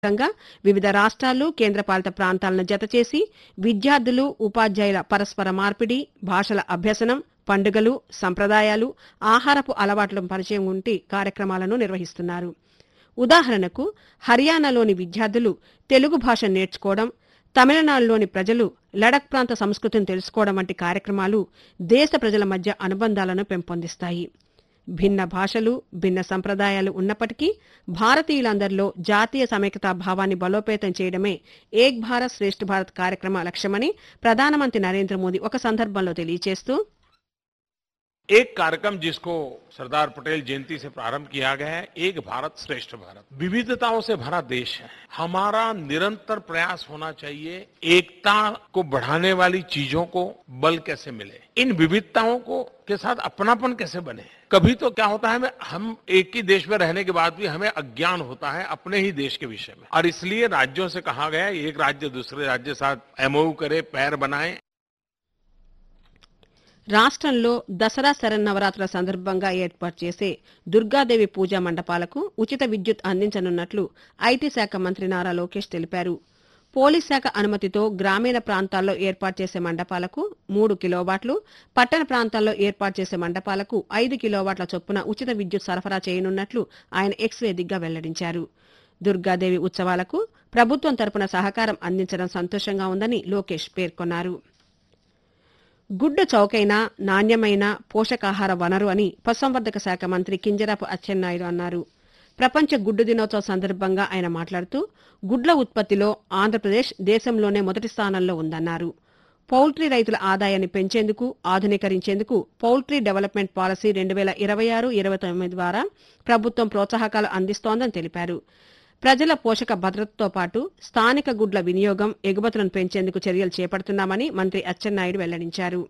భాగంగా వివిధ రాష్ట్రాలు కేంద్రపాలిత ప్రాంతాలను జతచేసి విద్యార్థులు ఉపాధ్యాయుల పరస్పర మార్పిడి భాషల అభ్యసనం పండుగలు సంప్రదాయాలు ఆహారపు అలవాట్ల పరిచయం వంటి కార్యక్రమాలను నిర్వహిస్తున్నారు ఉదాహరణకు హర్యానాలోని విద్యార్థులు తెలుగు భాష నేర్చుకోవడం తమిళనాడులోని ప్రజలు లడక్ ప్రాంత సంస్కృతిని తెలుసుకోవడం వంటి కార్యక్రమాలు దేశ ప్రజల మధ్య అనుబంధాలను పెంపొందిస్తాయి భిన్న భాషలు భిన్న సంప్రదాయాలు ఉన్నప్పటికీ భారతీయులందరిలో జాతీయ సమైక్యతా భావాన్ని బలోపేతం చేయడమే ఏక్ భారత్ శ్రేష్ఠ భారత్ కార్యక్రమ లక్ష్యమని ప్రధానమంత్రి నరేంద్ర మోదీ ఒక సందర్భంలో తెలియజేస్తూ एक कार्यक्रम जिसको सरदार पटेल जयंती से प्रारंभ किया गया है एक भारत श्रेष्ठ भारत विविधताओं से भरा देश है हमारा निरंतर प्रयास होना चाहिए एकता को बढ़ाने वाली चीजों को बल कैसे मिले इन विविधताओं को के साथ अपनापन कैसे बने कभी तो क्या होता है हमें हम एक ही देश में रहने के बाद भी हमें अज्ञान होता है अपने ही देश के विषय में और इसलिए राज्यों से कहा गया है, एक राज्य दूसरे राज्य के साथ एमओयू करे पैर बनाए రాష్ట్రంలో దసరా శరన్నవరాత్రుల సందర్భంగా ఏర్పాటు చేసే దుర్గాదేవి పూజా మండపాలకు ఉచిత విద్యుత్ అందించనున్నట్లు ఐటీ శాఖ మంత్రి నారా లోకేష్ తెలిపారు పోలీస్ శాఖ అనుమతితో గ్రామీణ ప్రాంతాల్లో ఏర్పాటు చేసే మండపాలకు మూడు కిలోవాట్లు పట్టణ ప్రాంతాల్లో ఏర్పాటు చేసే మండపాలకు ఐదు కిలోవాట్ల చొప్పున ఉచిత విద్యుత్ సరఫరా చేయనున్నట్లు ఆయన ఎక్స్ వేదికగా వెల్లడించారు దుర్గాదేవి ఉత్సవాలకు ప్రభుత్వం తరపున సహకారం అందించడం సంతోషంగా ఉందని లోకేష్ పేర్కొన్నారు గుడ్డు చౌకైన నాణ్యమైన పోషకాహార వనరు అని పశుసంవర్ధక శాఖ మంత్రి కింజరాపు అచ్చెన్నాయుడు అన్నారు ప్రపంచ గుడ్డు దినోత్సవం సందర్భంగా ఆయన మాట్లాడుతూ గుడ్ల ఉత్పత్తిలో ఆంధ్రప్రదేశ్ దేశంలోనే మొదటి స్థానంలో ఉందన్నారు పౌల్ట్రీ రైతుల ఆదాయాన్ని పెంచేందుకు ఆధునీకరించేందుకు పౌల్ట్రీ డెవలప్మెంట్ పాలసీ రెండు వేల ఇరవై ఆరు ఇరవై తొమ్మిది ద్వారా ప్రభుత్వం ప్రోత్సాహకాలు అందిస్తోందని తెలిపారు ప్రజల పోషక భద్రతతో పాటు స్థానిక గుడ్ల వినియోగం ఎగుమతులను పెంచేందుకు చర్యలు చేపడుతున్నామని మంత్రి అచ్చెన్నాయుడు వెల్లడించారు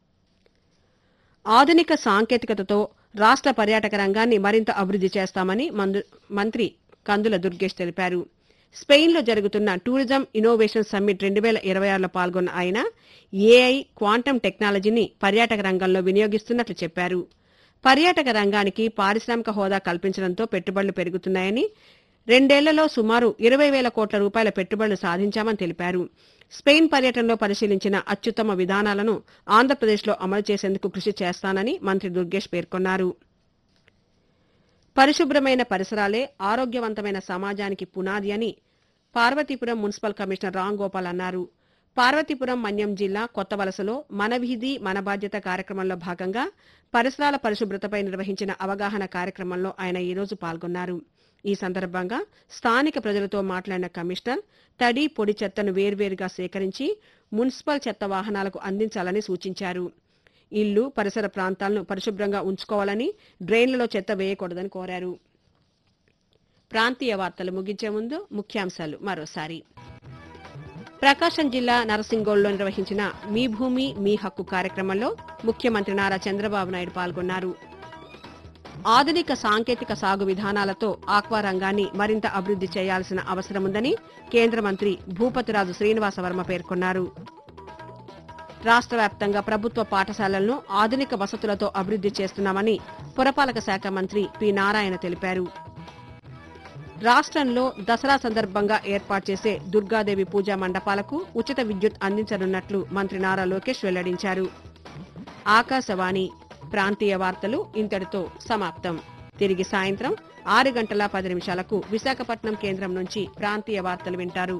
ఆధునిక సాంకేతికతతో రాష్ట్ర పర్యాటక రంగాన్ని మరింత అభివృద్ధి చేస్తామని మందు- మంత్రి కందుల దుర్గేష్ తెలిపారు స్పెయిన్లో జరుగుతున్న టూరిజం ఇన్నోవేషన్ సమ్మిట్ రెండు వేల ఇరవై ఆరులో పాల్గొన్న ఆయన ఏఐ క్వాంటమ్ టెక్నాలజీని పర్యాటక రంగంలో వినియోగిస్తున్నట్లు చెప్పారు పర్యాటక రంగానికి పారిశ్రామిక హోదా కల్పించడంతో పెట్టుబడులు పెరుగుతున్నాయని రెండేళ్లలో సుమారు ఇరవై వేల కోట్ల రూపాయల పెట్టుబడులు సాధించామని తెలిపారు స్పెయిన్ పర్యటనలో పరిశీలించిన అత్యుత్తమ విధానాలను ఆంధ్రప్రదేశ్లో అమలు చేసేందుకు కృషి చేస్తానని మంత్రి దుర్గేష్ పేర్కొన్నారు పరిశుభ్రమైన పరిసరాలే ఆరోగ్యవంతమైన సమాజానికి పునాది అని పార్వతీపురం మున్సిపల్ కమిషనర్ రామ్ గోపాల్ అన్నారు పార్వతీపురం మన్యం జిల్లా కొత్త వలసలో మన వీధి మన బాధ్యత కార్యక్రమంలో భాగంగా పరిసరాల పరిశుభ్రతపై నిర్వహించిన అవగాహన కార్యక్రమంలో ఆయన ఈరోజు పాల్గొన్నారు ఈ సందర్భంగా స్థానిక ప్రజలతో మాట్లాడిన కమిషనర్ తడి పొడి చెత్తను వేర్వేరుగా సేకరించి మున్సిపల్ చెత్త వాహనాలకు అందించాలని సూచించారు ఇల్లు పరిసర ప్రాంతాలను పరిశుభ్రంగా ఉంచుకోవాలని డ్రైన్లలో చెత్త వేయకూడదని కోరారు ప్రాంతీయ వార్తలు ముగించే ముందు ముఖ్యాంశాలు మరోసారి ప్రకాశం జిల్లా నరసింగోల్లో నిర్వహించిన మీ భూమి మీ హక్కు కార్యక్రమంలో ముఖ్యమంత్రి నారా చంద్రబాబు నాయుడు పాల్గొన్నారు ఆధునిక సాంకేతిక సాగు విధానాలతో ఆక్వా రంగాన్ని మరింత అభివృద్ధి చేయాల్సిన అవసరముందని కేంద్ర మంత్రి భూపతిరాజు శ్రీనివాసవర్మ పేర్కొన్నారు రాష్ట్ర వ్యాప్తంగా ప్రభుత్వ పాఠశాలలను ఆధునిక వసతులతో అభివృద్ధి చేస్తున్నామని పురపాలక శాఖ మంత్రి పి నారాయణ తెలిపారు రాష్ట్రంలో దసరా సందర్భంగా ఏర్పాటు చేసే దుర్గాదేవి పూజా మండపాలకు ఉచిత విద్యుత్ అందించనున్నట్లు మంత్రి నారా లోకేష్ వెల్లడించారు ఆకాశవాణి ప్రాంతీయ వార్తలు ఇంతటితో సమాప్తం తిరిగి సాయంత్రం ఆరు గంటల పది నిమిషాలకు విశాఖపట్నం కేంద్రం నుంచి ప్రాంతీయ వార్తలు వింటారు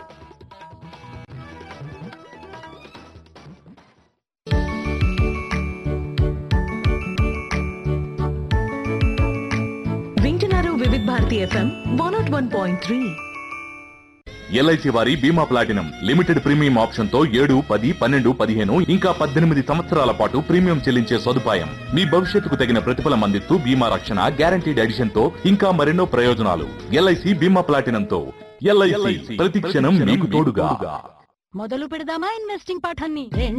వింటున్నారు Vividh Bharati FM one nought one point three LIC వారి బీమా ప్లాటినం లిమిటెడ్ ప్రీమియం ఆప్షన్ తో ఏడు పది పన్నెండు పదిహేను ఇంకా పద్దెనిమిది సంవత్సరాల పాటు ప్రీమియం చెల్లించే సదుపాయం మీ భవిష్యత్తుకు తగిన ప్రతిఫలం అందిస్తూ బీమా రక్షణ గ్యారంటీడ్ ఎడిషన్ తో ఇంకా మరెన్నో ప్రయోజనాలు ఎల్ఐసి బీమా ప్లాటినం తో ఎల్ఐసి ప్రతి క్షణం మీకు తోడుగా మొదలు పెడదామా ఇన్వెస్టింగ్ పాఠాన్ని